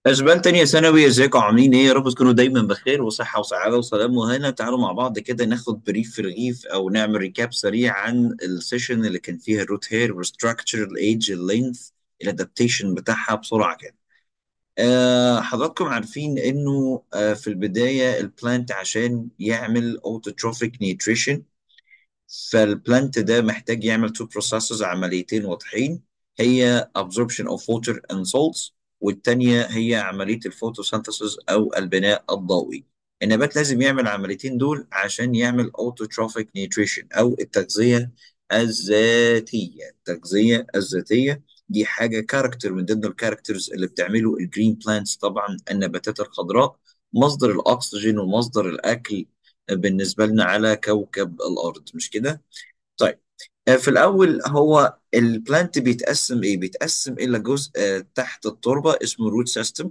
أشبال تانية ثانوي ازيكم عاملين ايه يا رب تكونوا دايما بخير وصحة وسعادة وسلام وهنا تعالوا مع بعض كده ناخد بريف في رغيف او نعمل ريكاب سريع عن السيشن اللي كان فيها الروت هير والستراكشر الايدج اللينث الادابتيشن بتاعها بسرعة كده آه حضراتكم عارفين انه آه في البداية البلانت عشان يعمل اوتوتروفيك نيوتريشن فالبلانت ده محتاج يعمل تو بروسيسز عمليتين واضحين هي absorption of water and salts والتانية هي عملية الفوتوسينثيسيس أو البناء الضوئي النبات لازم يعمل العمليتين دول عشان يعمل autotrophic nutrition أو التغذية الذاتية التغذية الذاتية دي حاجة كاركتر من ضمن الكاركترز اللي بتعمله الجرين بلانتس طبعا النباتات الخضراء مصدر الأكسجين ومصدر الأكل بالنسبة لنا على كوكب الأرض مش كده؟ طيب آه، في الأول هو البلانت بيتقسم إيه؟ بيتقسم إلى جزء آه، تحت التربة اسمه روت سيستم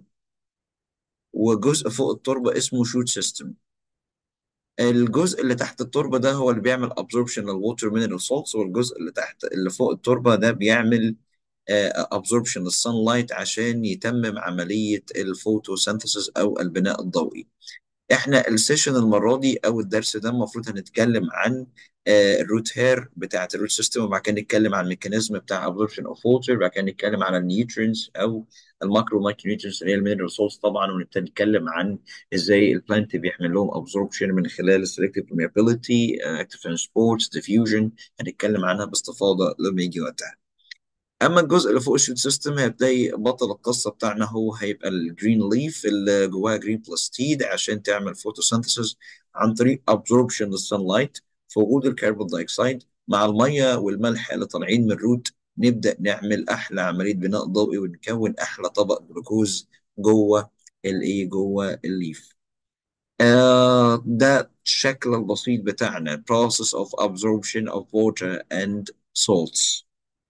وجزء فوق التربة اسمه شوت سيستم الجزء اللي تحت التربة ده هو اللي بيعمل absorption للووتر mineral salts والجزء اللي تحت اللي فوق التربة ده بيعمل آه، absorption للsunlight عشان يتمم عملية الفوتوسينثيسيس أو البناء الضوئي احنا السيشن المره دي او الدرس ده المفروض هنتكلم عن الروت هير بتاعه الروت سيستم وبعد كده نتكلم عن الميكانيزم بتاع absorption اوف ووتر بعد كده نتكلم على النيوترينز او الماكرو مايكرو نيوترينز اللي هي المينرال سولز طبعا ونبتدي نتكلم عن ازاي البلانت بيحمل لهم absorption من خلال selective permeability uh, active transport diffusion هنتكلم عنها باستفاضه لما يجي وقتها اما الجزء اللي فوق الشوت سيستم هتلاقي بطل القصه بتاعنا هو هيبقى الجرين ليف اللي جواها جرين بلاستيد عشان تعمل فوتوسينثيسيس عن طريق ابزوربشن للسانلايت في وجود الكربون دايوكسيد مع الميه والملح اللي طالعين من الروت نبدا نعمل احلى عمليه بناء ضوئي ونكون احلى طبق جلوكوز جوه الايه جوه الليف آه ده الشكل البسيط بتاعنا process of absorption of water and salts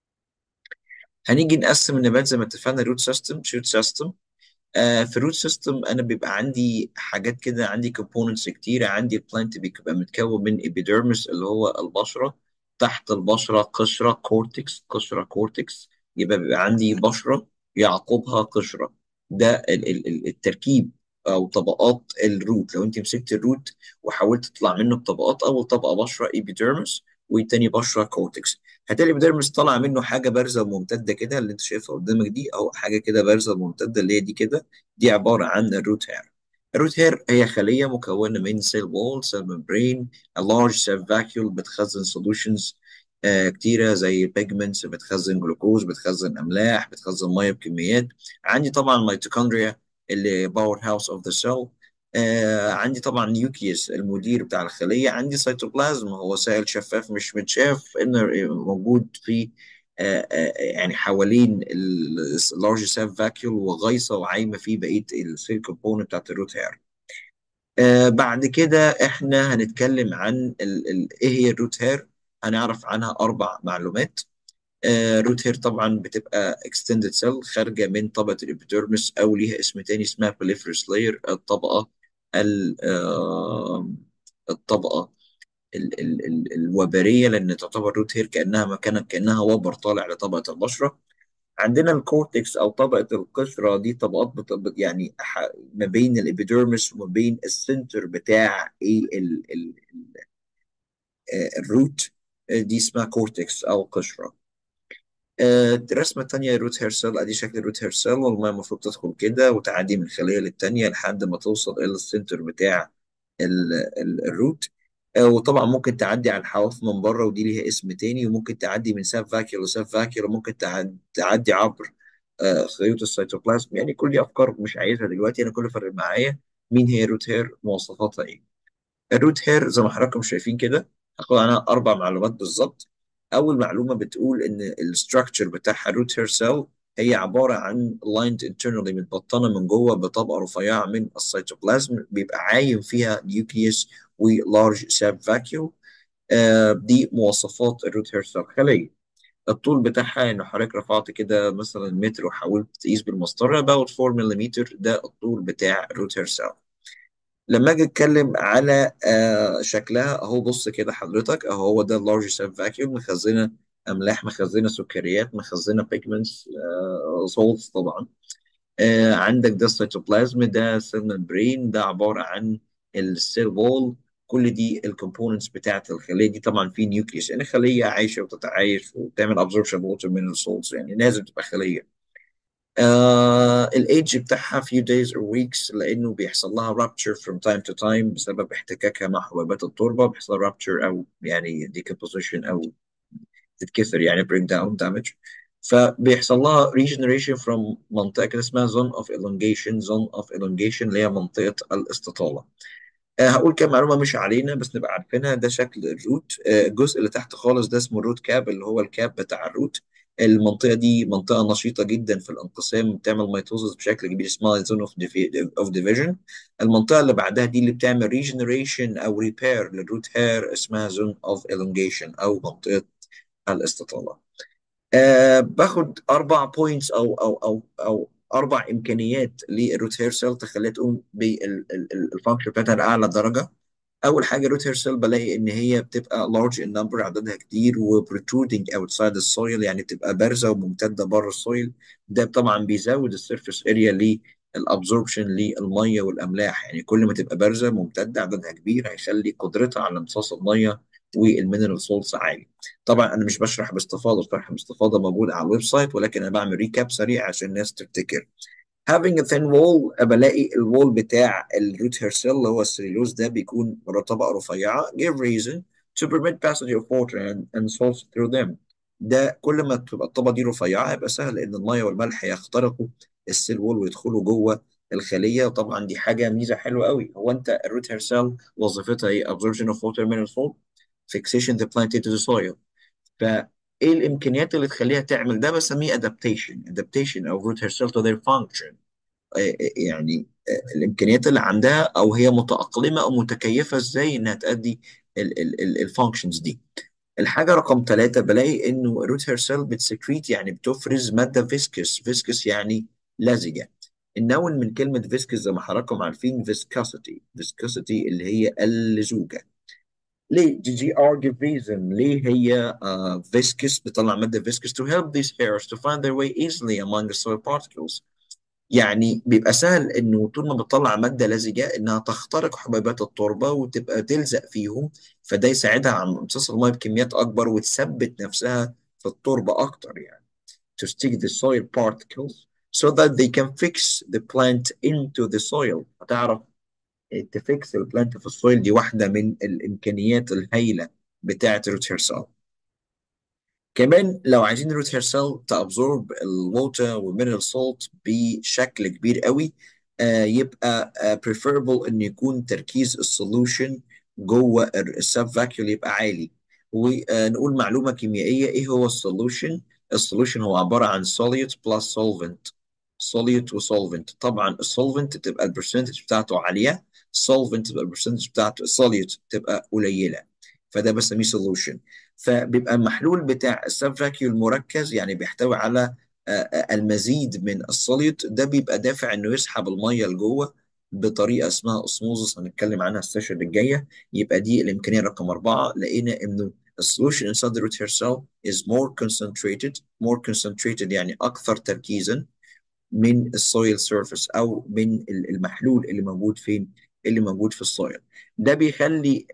هنيجي نقسم النبات زي ما اتفقنا روت سيستم شوت سيستم آه في الروت سيستم انا بيبقى عندي حاجات كده عندي كومبوننتس كتيره عندي البلانت بيبقى متكون من ابيديرمس اللي هو البشره تحت البشره قشره كورتكس قشره كورتكس يبقى بيبقى عندي بشره يعقبها قشره ده ال- ال- ال- التركيب او طبقات الروت لو انت مسكت الروت وحاولت تطلع منه بطبقات اول طبقه بشره ايبيديرمس والتاني بشره كورتكس هتلاقي الابيديرمس طالع منه حاجه بارزه وممتده كده اللي انت شايفها قدامك دي او حاجه كده بارزه وممتده اللي هي دي كده دي عباره عن الروت هير الروت هير هي خليه مكونه من سيل وول سيل ممبرين لارج سيل فاكيول بتخزن سولوشنز كتيره زي بيجمنتس بتخزن جلوكوز بتخزن املاح بتخزن ميه بكميات عندي طبعا الميتوكوندريا اللي باور هاوس اوف ذا سيل آه عندي طبعا نيوكليوس المدير بتاع الخلية عندي سيتوبلازم هو سائل شفاف مش متشاف انه موجود في آه آه يعني حوالين اللارج سيل فاكيول وغيصة وعايمة فيه بقية السيل كومبوننت بتاعت الروت هير آه بعد كده احنا هنتكلم عن ال ال ايه هي الروت هير هنعرف عنها اربع معلومات آه روت هير طبعا بتبقى اكستندد سيل خارجه من طبقه الابيديرمس او ليها اسم تاني اسمها بوليفرس لاير الطبقه ال- آه، الطبقه ال ال ال الوبريه لان تعتبر روت هير كانها مكانها كانها وبر طالع لطبقه البشره عندنا الكورتكس او طبقه القشره دي طبقات بت بت- يعني ح- ما بين الابيديرمس وما بين السنتر بتاع ايه ال ال آه، الروت آه، دي اسمها كورتكس او قشره آه، الرسمة التانية روت هير سيل ادي شكل الروت هير سيل والمية المفروض تدخل كده وتعدي من خلية للتانية لحد ما توصل إلى السنتر بتاع ال ال الروت آه، وطبعا ممكن تعدي على الحواف من بره ودي ليها اسم تاني وممكن تعدي من ساب فاكيول لساب فاكيول وممكن تعد- تعدي عبر آه، خيوط السيتوبلازم يعني كل دي أفكار مش عايزها دلوقتي أنا كل اللي فارق معايا مين هي روت هير مواصفاتها إيه الروت هير زي ما حضراتكم شايفين كده هاخد عنها اربع معلومات بالظبط اول معلومه بتقول ان الاستراكشر بتاعها الروت هير سيل هي عباره عن لايند انترنالي متبطنه من جوه بطبقه رفيعه من السيتوبلازم بيبقى عايم فيها نيوكليوس ولارج ساب فاكيول دي مواصفات الروت هير سيل خليه الطول بتاعها ان حضرتك رفعت كده مثلا متر وحاولت تقيس بالمسطره about 4 ملم ده الطول بتاع الروت هير سيل لما اجي اتكلم على آه شكلها اهو بص كده حضرتك اهو هو ده اللارج سيل فاكيوم مخزنه املاح مخزنه سكريات مخزنه بيجمنتس آه سولتس طبعا آه عندك ده السيتوبلازم ده سيل ممبرين ده عباره عن السيل وول كل دي الكومبوننتس بتاعت الخليه دي طبعا في نيوكليوس يعني خليه عايشه وتتعايش وبتعمل ابزوربشن ووتر من السولز يعني لازم تبقى خليه آه الايدج بتاعها few days or weeks لانه بيحصل لها rupture from time to time بسبب احتكاكها مع حبيبات التربه بيحصل rupture او يعني decomposition او تتكسر يعني break down damage فبيحصل لها regeneration from منطقه كده اسمها zone of elongation zone of elongation اللي هي منطقه الاستطاله آه، هقول كام معلومه مش علينا بس نبقى عارفينها ده شكل الروت آه، الجزء اللي تحت خالص ده اسمه الروت كاب اللي هو الكاب بتاع الروت المنطقه دي منطقه نشيطه جدا في الانقسام بتعمل ميتوزس بشكل كبير اسمها زون اوف اوف ديفيجن المنطقه اللي بعدها دي اللي بتعمل ريجنريشن او ريبير للروت هير اسمها زون اوف elongation او منطقه الاستطاله آه باخد اربع بوينتس او او او او اربع امكانيات للروت هير سيل تخليها تقوم بالفانكشن بتاعتها لاعلى درجه اول حاجه روت هير سيل بلاقي ان هي بتبقى large in number عددها كتير و protruding outside السويل يعني بتبقى بارزه وممتده بره السويل ده طبعا بيزود السيرفيس اريا للابزوربشن للميه والاملاح يعني كل ما تبقى بارزه ممتده عددها كبير هيخلي قدرتها على امتصاص الميه والمينرال سولتس عالي طبعا انا مش بشرح باستفاضه الشرح باستفاضه موجود على الويب سايت ولكن انا بعمل ريكاب سريع عشان الناس تفتكر having a thin wall بلاقي الوول بتاع الروت هير سيل اللي هو السليلوز ده بيكون طبقه رفيعه give reason to permit passage of water and, and salts through them ده كل ما تبقى الطبقه دي رفيعه هيبقى سهل ان الميه والملح يخترقوا السيل وول ويدخلوا جوه الخليه وطبعا دي حاجه ميزه حلوه قوي هو انت الروت هير سيل وظيفتها ايه absorption of water mineral salt fixation the plant into the soil فايه الامكانيات اللي تخليها تعمل ده بسميه adaptation adaptation او root herself to their function آه، يعني آه، الامكانيات اللي عندها او هي متاقلمه او متكيفه ازاي انها تأدي الفانكشنز دي الحاجه رقم ثلاثة بلاقي انه root hair cell بتسكريت يعني بتفرز ماده فيسكس فيسكس يعني لزجه النون من كلمه فيسكس زي ما حضراتكم عارفين viscosity viscosity اللي هي اللزوجه ليه جي جي ار give reason ليه هي uh, viscous بتطلع ماده viscous to help these hairs to find their way easily among the soil particles يعني بيبقى سهل انه طول ما بتطلع ماده لزجه انها تخترق حبيبات التربه وتبقى تلزق فيهم فده يساعدها على امتصاص الميه بكميات اكبر وتثبت نفسها في التربه اكتر يعني to stick the soil particles so that they can fix the plant into the soil هتعرف تفكس البلانت في السويل دي واحده من الامكانيات الهائله بتاعه الروت هير سيل كمان لو عايزين الروت هير سيل تابزورب الووتر والمينرال سولت بشكل كبير قوي آه يبقى آه preferable ان يكون تركيز السولوشن جوه السب فاكيول يبقى عالي ونقول معلومه كيميائيه ايه هو السولوشن السولوشن هو عباره عن solute plus solvent solute وسولفنت طبعا السولفنت تبقى البرسنتج بتاعته عاليه السولفنت تبقى البرسنتج بتاعته solute تبقى قليله فده بسميه سولوشن فبيبقى المحلول بتاع السب فاكيول مركز يعني بيحتوي على المزيد من الصليط ده بيبقى دافع انه يسحب الميه لجوه بطريقه اسمها اسموزس هنتكلم عنها السيشن الجايه يبقى دي الامكانيه رقم اربعه لقينا انه السولوشن inside the root hair cell is more concentrated more concentrated يعني اكثر تركيزا من السويل سيرفيس او من المحلول اللي موجود فين اللي موجود في السويل ده بيخلي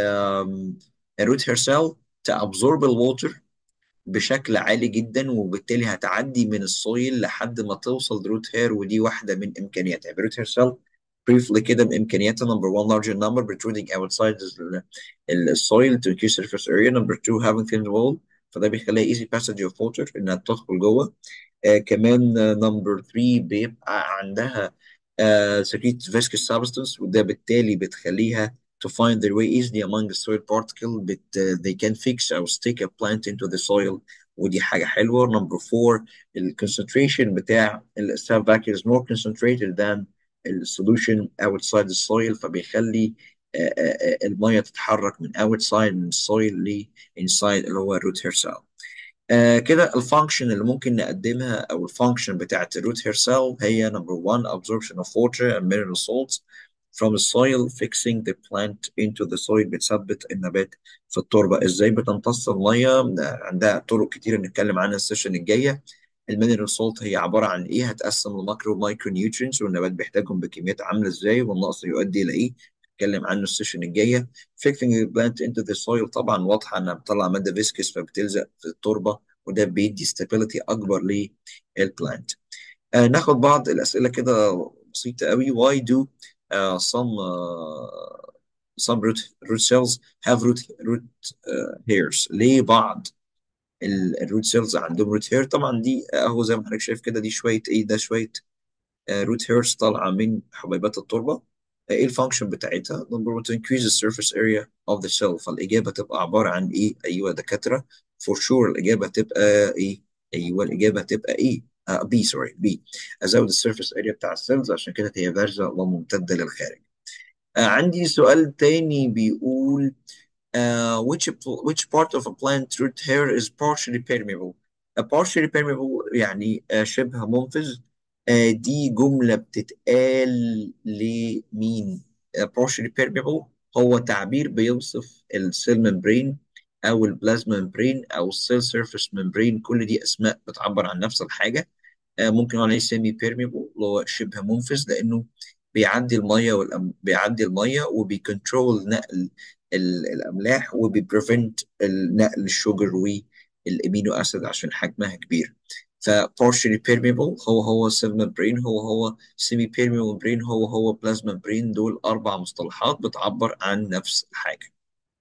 الروت هير سيل تابزورب الووتر بشكل عالي جدا وبالتالي هتعدي من السويل لحد ما توصل لروت هير ودي واحده من امكانياتها روت هير سيل briefly كده بامكانياتها number one larger number protruding outside the soil to increase surface area number two having thin wall فده بيخليها easy passage of water انها تدخل جوه آه كمان نمبر 3 بيبقى عندها آه secrete viscous substance وده بالتالي بتخليها to find their way easily among the soil particle but uh, they can fix or stick a plant into the soil ودي حاجة حلوة number 4 ال concentration بتاع ال sap vacuum is more concentrated than ال solution outside the soil فبيخلي uh, uh, المية تتحرك من outside من السويل ل inside اللي هو root hair cell آه كده الفانكشن اللي ممكن نقدمها او الفانكشن بتاعت الروت هير سيل هي نمبر 1 absorption of water and mineral salts from the soil fixing the plant into the soil بتثبت النبات في التربه ازاي بتمتص الميه عندها طرق كتير نتكلم عنها السيشن الجايه المينرال سولت هي عباره عن ايه هتقسم لماكرو مايكرو نيوترينز والنبات بيحتاجهم بكميات عامله ازاي والنقص يؤدي الى ايه نتكلم عنه السيشن الجايه fixing the plant into the soil طبعا واضحه انها بتطلع ماده فيسكس فبتلزق في التربه وده بيدي stability اكبر للبلانت آه ناخد بعض الاسئله كده بسيطه قوي why do uh, some uh, some root root cells have root root uh, hairs ليه بعض الروت سيلز عندهم روت هير طبعا دي اهو زي ما حضرتك شايف كده دي شويه ايه ده شويه روت هيرز طالعه من حبيبات التربه آه، ايه الفانكشن بتاعتها نمبر 1 to increase the surface area of the cell فالاجابه تبقى عباره عن ايه ايوه دكاتره for sure الاجابه تبقى ايه ايوه الاجابه تبقى ايه آه بي سوري بي ازود السيرفيس اريا بتاع السيلز عشان كده هي بارزه وممتده للخارج آه عندي سؤال تاني بيقول uh, which which part of a plant root hair is partially permeable a partially permeable يعني uh, شبه منفذ uh, دي جملة بتتقال لمين uh, partially permeable هو تعبير بيوصف السيل ممبرين او البلازما ممبرين او السيل سيرفيس ممبرين كل دي اسماء بتعبر عن نفس الحاجة آه، ممكن نقول عليه سيمي بيرميبل اللي هو شبه منفذ لانه بيعدي الميه والأم... بيعدي الميه وبيكنترول نقل ال- الاملاح وبيبريفنت نقل الشوجر والامينو اسيد عشان حجمها كبير ف partially permeable هو هو cell membrane هو هو semi permeable membrane هو هو plasma membrane دول اربع مصطلحات بتعبر عن نفس الحاجه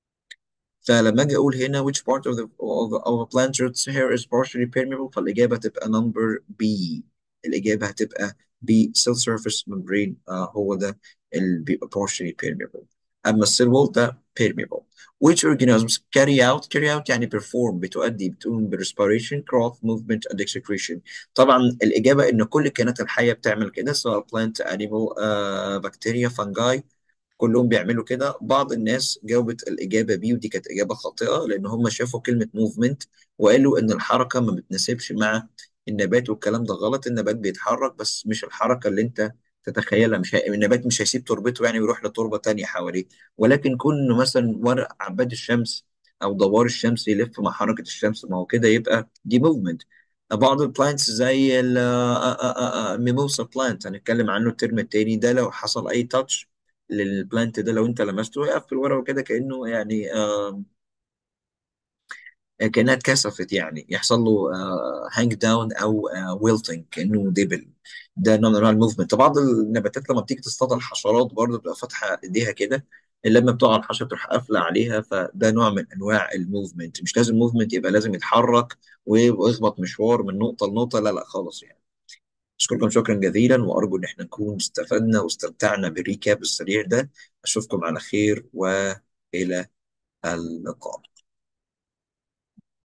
فلما اجي اقول هنا which part of the of, of a plant root hair is partially permeable فالاجابه تبقى number B الاجابه هتبقى B cell surface membrane آه هو ده اللي بيبقى partially permeable اما السيل وول ده permeable which organisms carry out carry out يعني perform بتؤدي بتقوم ب respiration growth movement and excretion طبعا الاجابه ان كل الكائنات الحيه بتعمل كده سواء plant animal uh, bacteria fungi كلهم بيعملوا كده بعض الناس جاوبت الإجابة بي ودي كانت إجابة خاطئة لأن هم شافوا كلمة موفمنت وقالوا إن الحركة ما بتناسبش مع النبات والكلام ده غلط النبات بيتحرك بس مش الحركة اللي أنت تتخيلها مش هي... النبات مش هيسيب تربته يعني ويروح لتربة تانية حواليه ولكن كون مثلا ورق عباد الشمس أو دوار الشمس يلف مع حركة الشمس ما هو كده يبقى دي موفمنت بعض البلانتس زي الميموسا بلانت هنتكلم عنه الترم التاني ده لو حصل أي تاتش للبلانت ده لو انت لمسته يقفل ورقه كده كانه يعني آه كانها اتكسفت يعني يحصل له هانج داون او ويلتنج كانه دبل ده نوع من انواع الموفمنت بعض النباتات لما بتيجي تصطاد الحشرات برضه بتبقى فاتحه ايديها كده لما بتقع الحشره تروح قافله عليها فده نوع من انواع الموفمنت مش لازم موفمنت يبقى لازم يتحرك ويخبط مشوار من نقطه لنقطه لا لا خالص يعني أشكركم شكرا جزيلا وأرجو إن احنا نكون استفدنا واستمتعنا بالريكاب السريع ده أشوفكم على خير وإلى اللقاء